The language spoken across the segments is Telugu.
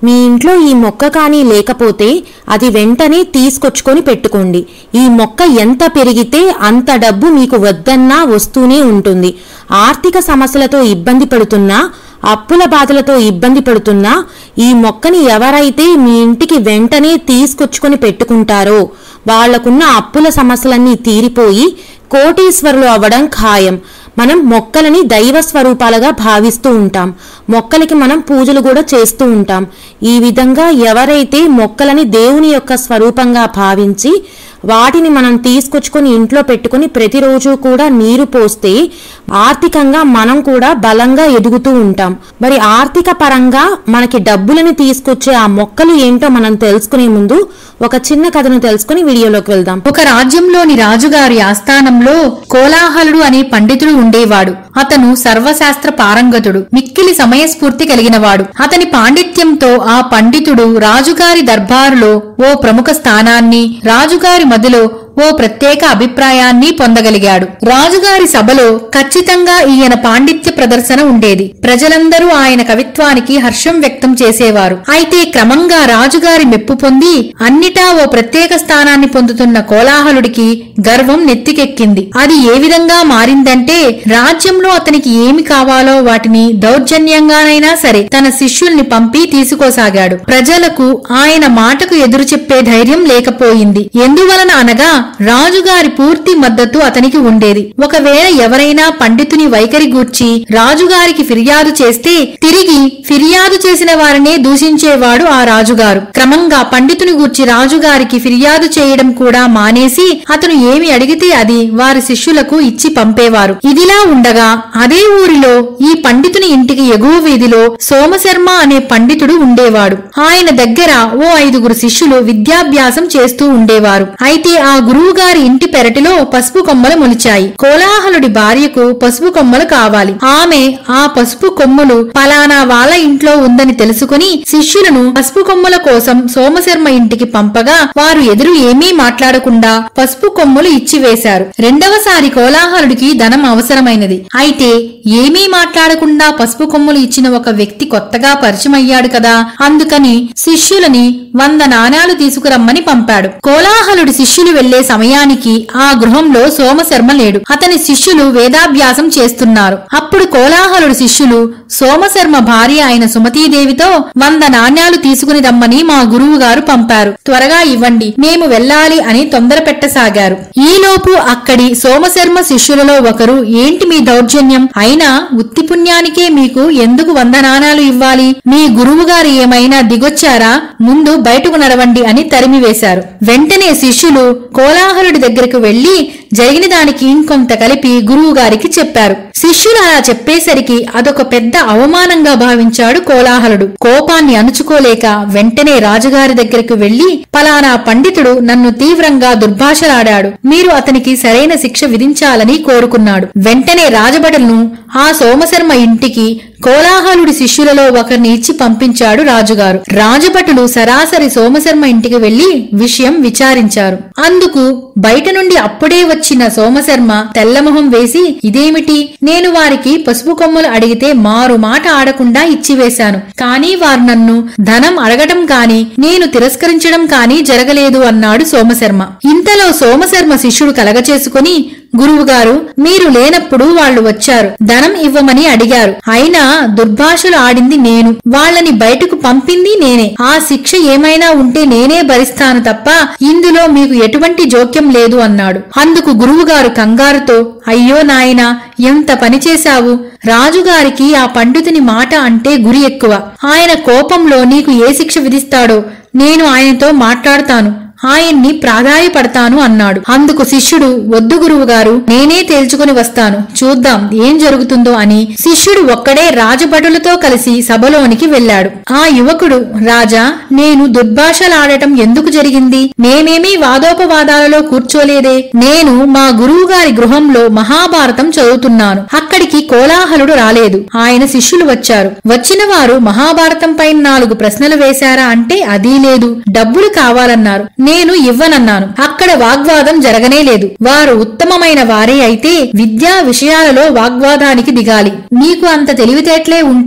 మీ ఇంట్లో ఈ మొక్క కానీ లేకపోతే అది వెంటనే తీసుకొచ్చుకొని పెట్టుకోండి ఈ మొక్క ఎంత పెరిగితే అంత డబ్బు మీకు వద్దన్నా వస్తూనే ఉంటుంది ఆర్థిక సమస్యలతో ఇబ్బంది పడుతున్నా అప్పుల బాధలతో ఇబ్బంది పడుతున్నా ఈ మొక్కని ఎవరైతే మీ ఇంటికి వెంటనే తీసుకొచ్చుకొని పెట్టుకుంటారో వాళ్లకున్న అప్పుల సమస్యలన్నీ తీరిపోయి కోటీశ్వరులు అవ్వడం ఖాయం మనం మొక్కలని దైవ స్వరూపాలుగా భావిస్తూ ఉంటాం మొక్కలకి మనం పూజలు కూడా చేస్తూ ఉంటాం ఈ విధంగా ఎవరైతే మొక్కలని దేవుని యొక్క స్వరూపంగా భావించి వాటిని మనం తీసుకొచ్చుకొని ఇంట్లో పెట్టుకొని ప్రతిరోజు కూడా నీరు పోస్తే ఆర్థికంగా మనం కూడా బలంగా ఎదుగుతూ ఉంటాం మరి ఆర్థిక పరంగా మనకి డబ్బులని తీసుకొచ్చే ఆ మొక్కలు ఏంటో మనం తెలుసుకునే ముందు ఒక చిన్న కథను తెలుసుకుని వీడియోలోకి వెళ్దాం ఒక రాజ్యంలోని రాజుగారి ఆస్థానంలో కోలాహలుడు అనే పండితుడు ఉండేవాడు అతను సర్వశాస్త్ర పారంగతుడు మిక్కిలి సమయస్ఫూర్తి కలిగినవాడు అతని పాండిత్యంతో ఆ పండితుడు రాజుగారి దర్బారులో ఓ ప్రముఖ స్థానాన్ని రాజుగారి మదిలో ఓ ప్రత్యేక అభిప్రాయాన్ని పొందగలిగాడు రాజుగారి సభలో ఖచ్చితంగా ఈయన పాండిత్య ప్రదర్శన ఉండేది ప్రజలందరూ ఆయన కవిత్వానికి హర్షం వ్యక్తం చేసేవారు అయితే క్రమంగా రాజుగారి మెప్పు పొంది అన్నిటా ఓ ప్రత్యేక స్థానాన్ని పొందుతున్న కోలాహలుడికి గర్వం నెత్తికెక్కింది అది ఏ విధంగా మారిందంటే రాజ్యంలో అతనికి ఏమి కావాలో వాటిని దౌర్జన్యంగానైనా సరే తన శిష్యుల్ని పంపి తీసుకోసాగాడు ప్రజలకు ఆయన మాటకు ఎదురు చెప్పే ధైర్యం లేకపోయింది ఎందువలన అనగా రాజుగారి పూర్తి మద్దతు అతనికి ఉండేది ఒకవేళ ఎవరైనా పండితుని వైఖరి గూర్చి రాజుగారికి ఫిర్యాదు చేస్తే తిరిగి ఫిర్యాదు చేసిన వారినే దూషించేవాడు ఆ రాజుగారు క్రమంగా పండితుని గూర్చి రాజుగారికి ఫిర్యాదు చేయడం కూడా మానేసి అతను ఏమి అడిగితే అది వారి శిష్యులకు ఇచ్చి పంపేవారు ఇదిలా ఉండగా అదే ఊరిలో ఈ పండితుని ఇంటికి ఎగువ వీధిలో సోమశర్మ అనే పండితుడు ఉండేవాడు ఆయన దగ్గర ఓ ఐదుగురు శిష్యులు విద్యాభ్యాసం చేస్తూ ఉండేవారు అయితే ఆ గురువు గారి ఇంటి పెరటిలో పసుపు కొమ్మలు మొలిచాయి కోలాహలుడి భార్యకు పసుపు కొమ్మలు కావాలి ఆమె ఆ పసుపు కొమ్ములు పలానా వాళ్ళ ఇంట్లో ఉందని తెలుసుకుని శిష్యులను పసుపు కొమ్మల కోసం సోమశర్మ ఇంటికి పంపగా వారు ఎదురు ఏమీ మాట్లాడకుండా పసుపు కొమ్ములు ఇచ్చివేశారు రెండవసారి కోలాహలుడికి ధనం అవసరమైనది అయితే ఏమీ మాట్లాడకుండా పసుపు కొమ్ములు ఇచ్చిన ఒక వ్యక్తి కొత్తగా పరిచయమయ్యాడు కదా అందుకని శిష్యులని వంద నాణాలు తీసుకురమ్మని పంపాడు కోలాహలుడి శిష్యులు వెళ్లే సమయానికి ఆ గృహంలో సోమశర్మ లేడు అతని శిష్యులు వేదాభ్యాసం చేస్తున్నారు అప్పుడు కోలాహలుడి శిష్యులు సోమశర్మ భార్య అయిన సుమతీదేవితో వంద నాణ్యాలు తీసుకుని రమ్మని మా గురువు గారు పంపారు త్వరగా ఇవ్వండి మేము వెళ్ళాలి అని తొందర పెట్టసాగారు ఈలోపు అక్కడి సోమశర్మ శిష్యులలో ఒకరు ఏంటి మీ దౌర్జన్యం అయినా ఉత్తి పుణ్యానికే మీకు ఎందుకు వంద నాణాలు ఇవ్వాలి మీ గురువు గారు ఏమైనా దిగొచ్చారా ముందు బయటకు నడవండి అని తరిమివేశారు వెంటనే శిష్యులు కోలాహలుడి దగ్గరకు వెళ్లి జరిగిన దానికి ఇంకొంత కలిపి గురువు గారికి చెప్పారు శిష్యులు అలా చెప్పేసరికి అదొక పెద్ద అవమానంగా భావించాడు కోలాహలుడు కోపాన్ని అణుచుకోలేక వెంటనే రాజుగారి దగ్గరకు వెళ్లి పలానా పండితుడు నన్ను తీవ్రంగా దుర్భాషలాడాడు మీరు అతనికి సరైన శిక్ష విధించాలని కోరుకున్నాడు వెంటనే రాజభటులను ఆ సోమశర్మ ఇంటికి కోలాహలుడి శిష్యులలో ఒకరిని ఇచ్చి పంపించాడు రాజుగారు రాజభటులు సరాసరి సోమశర్మ ఇంటికి వెళ్లి విషయం విచారించారు అందుకు బయట నుండి అప్పుడే వచ్చిన సోమశర్మ తెల్లమొహం వేసి ఇదేమిటి నేను వారికి పసుపు కొమ్మలు అడిగితే మారు మాట ఆడకుండా ఇచ్చివేశాను కానీ వారు నన్ను ధనం అడగటం కాని నేను తిరస్కరించడం కాని జరగలేదు అన్నాడు సోమశర్మ ఇంతలో సోమశర్మ శిష్యుడు కలగచేసుకుని గురువుగారు మీరు లేనప్పుడు వాళ్ళు వచ్చారు ధనం ఇవ్వమని అడిగారు అయినా దుర్భాషలు ఆడింది నేను వాళ్ళని బయటకు పంపింది నేనే ఆ శిక్ష ఏమైనా ఉంటే నేనే భరిస్తాను తప్ప ఇందులో మీకు ఎటువంటి జోక్యం లేదు అన్నాడు అందుకు గురువుగారు కంగారుతో అయ్యో నాయనా ఎంత పని చేశావు రాజుగారికి ఆ పండితుని మాట అంటే గురి ఎక్కువ ఆయన కోపంలో నీకు ఏ శిక్ష విధిస్తాడో నేను ఆయనతో మాట్లాడతాను ఆయన్ని ప్రాధాయపడతాను అన్నాడు అందుకు శిష్యుడు వద్దు గురువు గారు నేనే తేల్చుకుని వస్తాను చూద్దాం ఏం జరుగుతుందో అని శిష్యుడు ఒక్కడే రాజభటులతో కలిసి సభలోనికి వెళ్ళాడు ఆ యువకుడు రాజా నేను దుర్భాషలాడటం ఎందుకు జరిగింది మేమేమీ వాదోపవాదాలలో కూర్చోలేదే నేను మా గురువు గారి గృహంలో మహాభారతం చదువుతున్నాను అక్కడికి కోలాహలుడు రాలేదు ఆయన శిష్యులు వచ్చారు వచ్చిన వారు మహాభారతం పైన నాలుగు ప్రశ్నలు వేశారా అంటే అదీ లేదు డబ్బులు కావాలన్నారు నేను ఇవ్వనన్నాను అక్కడ వాగ్వాదం జరగనే లేదు వారు ఉత్తమమైన వారే అయితే విద్యా విషయాలలో వాగ్వాదానికి దిగాలి నీకు అంత తెలివితేటలే ఉంటే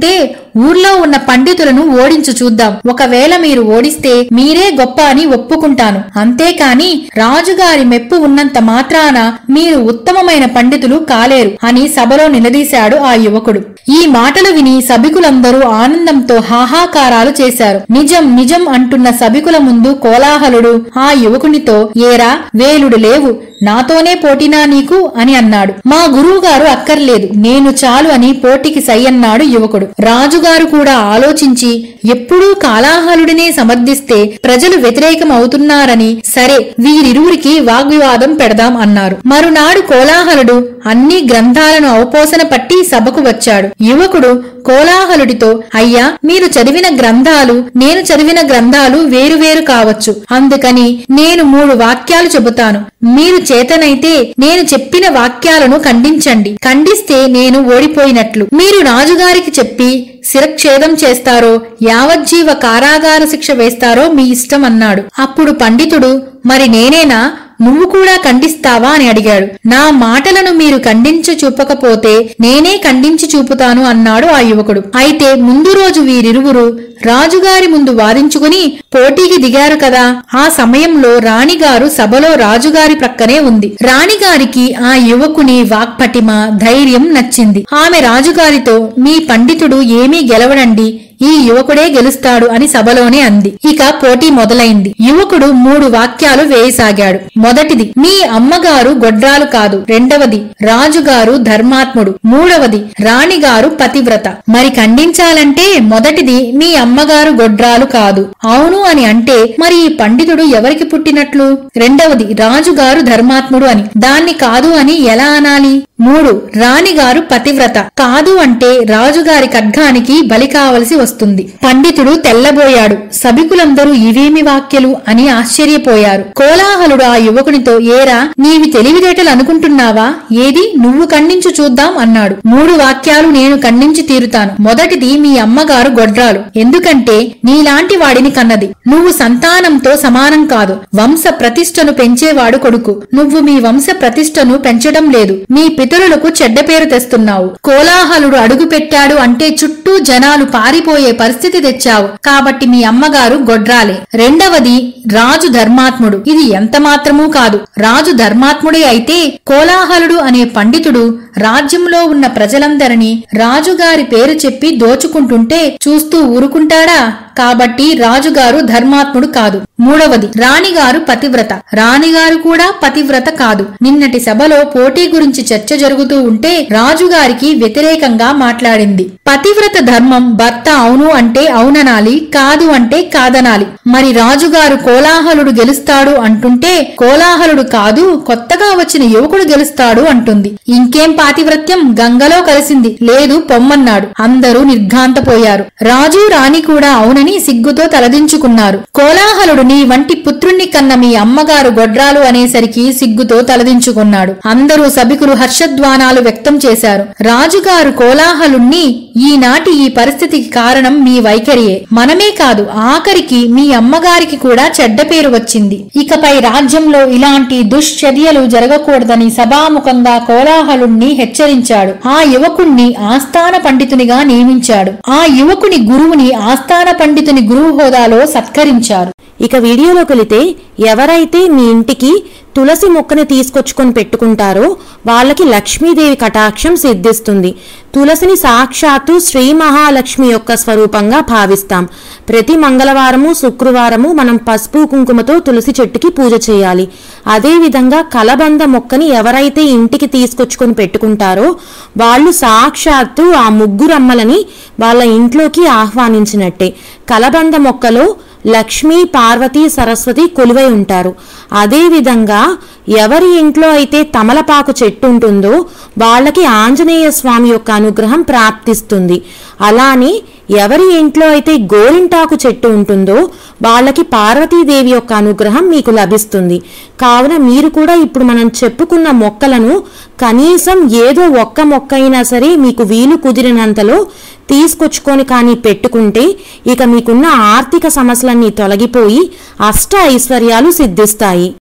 ఊర్లో ఉన్న పండితులను ఓడించు చూద్దాం ఒకవేళ మీరు ఓడిస్తే మీరే గొప్ప అని ఒప్పుకుంటాను అంతేకాని రాజుగారి మెప్పు ఉన్నంత మాత్రాన మీరు ఉత్తమమైన పండితులు కాలేరు అని సభలో నిలదీశాడు ఆ యువకుడు ఈ మాటలు విని సభికులందరూ ఆనందంతో హాహాకారాలు చేశారు నిజం నిజం అంటున్న సభికుల ముందు కోలాహలుడు ఆ యువకునితో ఏరా వేలుడు లేవు నాతోనే పోటీనా నీకు అని అన్నాడు మా గురువు గారు అక్కర్లేదు నేను చాలు అని పోటీకి సై అన్నాడు యువకుడు రాజుగారు కూడా ఆలోచించి ఎప్పుడూ కాలాహలుడినే సమర్థిస్తే ప్రజలు వ్యతిరేకం అవుతున్నారని సరే వీరిరువురికి వాగ్వివాదం పెడదాం అన్నారు మరునాడు కోలాహలుడు అన్ని గ్రంథాలను అవపోసన పట్టి సభకు వచ్చాడు యువకుడు కోలాహలుడితో అయ్యా మీరు చదివిన గ్రంథాలు నేను చదివిన గ్రంథాలు వేరువేరు కావచ్చు అందుకని నేను మూడు వాక్యాలు చెబుతాను మీరు చేతనైతే నేను చెప్పిన వాక్యాలను ఖండించండి ఖండిస్తే నేను ఓడిపోయినట్లు మీరు రాజుగారికి చెప్పి శిరక్షేదం చేస్తారో యావజ్జీవ కారాగార శిక్ష వేస్తారో మీ ఇష్టం అన్నాడు అప్పుడు పండితుడు మరి నేనేనా నువ్వు కూడా ఖండిస్తావా అని అడిగాడు నా మాటలను మీరు ఖండించి చూపకపోతే నేనే ఖండించి చూపుతాను అన్నాడు ఆ యువకుడు అయితే ముందు రోజు వీరిరువురు రాజుగారి ముందు వాదించుకుని పోటీకి దిగారు కదా ఆ సమయంలో రాణిగారు సభలో రాజుగారి ప్రక్కనే ఉంది రాణిగారికి ఆ యువకుని వాక్పటిమ ధైర్యం నచ్చింది ఆమె రాజుగారితో మీ పండితుడు ఏమీ గెలవడండి ఈ యువకుడే గెలుస్తాడు అని సభలోనే అంది ఇక పోటీ మొదలైంది యువకుడు మూడు వాక్యాలు వేయసాగాడు మొదటిది మీ అమ్మగారు గొడ్రాలు కాదు రెండవది రాజుగారు ధర్మాత్ముడు మూడవది రాణిగారు పతివ్రత మరి ఖండించాలంటే మొదటిది మీ అమ్మగారు గొడ్రాలు కాదు అవును అని అంటే మరి ఈ పండితుడు ఎవరికి పుట్టినట్లు రెండవది రాజుగారు ధర్మాత్ముడు అని దాన్ని కాదు అని ఎలా అనాలి మూడు రాణిగారు పతివ్రత కాదు అంటే రాజుగారి ఖడ్గానికి బలి కావలసి వస్తుంది పండితుడు తెల్లబోయాడు సభికులందరూ ఇవేమి వాక్యలు అని ఆశ్చర్యపోయారు కోలాహలుడు ఆ యువకునితో ఏరా నీవి తెలివితేటలు అనుకుంటున్నావా ఏది నువ్వు ఖండించు చూద్దాం అన్నాడు మూడు వాక్యాలు నేను ఖండించి తీరుతాను మొదటిది మీ అమ్మగారు గొడ్రాలు ఎందుకంటే నీలాంటి వాడిని కన్నది నువ్వు సంతానంతో సమానం కాదు వంశ ప్రతిష్టను పెంచేవాడు కొడుకు నువ్వు మీ వంశ ప్రతిష్టను పెంచడం లేదు మీ పితరులకు చెడ్డ పేరు తెస్తున్నావు కోలాహలుడు అడుగు పెట్టాడు అంటే చుట్టూ జనాలు పారిపోయే పరిస్థితి తెచ్చావు కాబట్టి మీ అమ్మగారు గొడ్రాలే రెండవది రాజు ధర్మాత్ముడు ఇది ఎంత మాత్రమూ కాదు రాజు ధర్మాత్ముడే అయితే కోలాహలుడు అనే పండితుడు రాజ్యంలో ఉన్న ప్రజలందరినీ రాజుగారి పేరు చెప్పి దోచుకుంటుంటే చూస్తూ ఊరుకుంటాడా కాబట్టి రాజుగారు ధర్మాత్ముడు కాదు మూడవది రాణిగారు పతివ్రత రాణిగారు కూడా పతివ్రత కాదు నిన్నటి సభలో పోటీ గురించి చర్చ జరుగుతూ ఉంటే రాజుగారికి వ్యతిరేకంగా మాట్లాడింది పతివ్రత ధర్మం భర్త అవును అంటే అవుననాలి కాదు అంటే కాదనాలి మరి రాజుగారు కోలాహలుడు గెలుస్తాడు అంటుంటే కోలాహలుడు కాదు కొత్తగా వచ్చిన యువకుడు గెలుస్తాడు అంటుంది ఇంకేం పాతివ్రత్యం గంగలో కలిసింది లేదు పొమ్మన్నాడు అందరూ నిర్ఘాంతపోయారు రాజు రాణి కూడా అవునని సిగ్గుతో తలదించుకున్నారు కోలాహలుడు నీ వంటి పుత్రుణ్ణి కన్న మీ అమ్మగారు గొడ్రాలు అనేసరికి సిగ్గుతో తలదించుకున్నాడు అందరూ సభికులు హర్షధ్వానాలు వ్యక్తం చేశారు రాజుగారు కోలాహలుణ్ణి ఈనాటి ఈ పరిస్థితికి కారణం మీ వైఖరియే మనమే కాదు ఆఖరికి మీ అమ్మగారికి కూడా చెడ్డ పేరు వచ్చింది ఇకపై రాజ్యంలో ఇలాంటి దుశ్చర్యలు జరగకూడదని సభాముఖంగా కోలాహలుణ్ణి హెచ్చరించాడు ఆ యువకుణ్ణి ఆస్థాన పండితునిగా నియమించాడు ఆ యువకుని గురువుని ఆస్థాన పండితుని గురువు హోదాలో సత్కరించారు ఇక వీడియోలోకి వెళితే ఎవరైతే మీ ఇంటికి తులసి మొక్కని తీసుకొచ్చుకొని పెట్టుకుంటారో వాళ్ళకి లక్ష్మీదేవి కటాక్షం సిద్ధిస్తుంది తులసిని సాక్షాత్తు శ్రీ మహాలక్ష్మి యొక్క స్వరూపంగా భావిస్తాం ప్రతి మంగళవారము శుక్రవారము మనం పసుపు కుంకుమతో తులసి చెట్టుకి పూజ చేయాలి అదేవిధంగా కలబంద మొక్కని ఎవరైతే ఇంటికి తీసుకొచ్చుకొని పెట్టుకుంటారో వాళ్ళు సాక్షాత్తు ఆ ముగ్గురమ్మలని వాళ్ళ ఇంట్లోకి ఆహ్వానించినట్టే కలబంద మొక్కలో లక్ష్మీ పార్వతీ సరస్వతి కొలువై ఉంటారు అదేవిధంగా ఎవరి ఇంట్లో అయితే తమలపాకు చెట్టు ఉంటుందో వాళ్ళకి ఆంజనేయ స్వామి యొక్క అనుగ్రహం ప్రాప్తిస్తుంది అలానే ఎవరి ఇంట్లో అయితే గోరింటాకు చెట్టు ఉంటుందో వాళ్ళకి పార్వతీదేవి యొక్క అనుగ్రహం మీకు లభిస్తుంది కావున మీరు కూడా ఇప్పుడు మనం చెప్పుకున్న మొక్కలను కనీసం ఏదో ఒక్క మొక్క అయినా సరే మీకు వీలు కుదిరినంతలో తీసుకొచ్చుకొని కానీ పెట్టుకుంటే ఇక మీకున్న ఆర్థిక సమస్యలన్నీ తొలగిపోయి అష్ట ఐశ్వర్యాలు సిద్ధిస్తాయి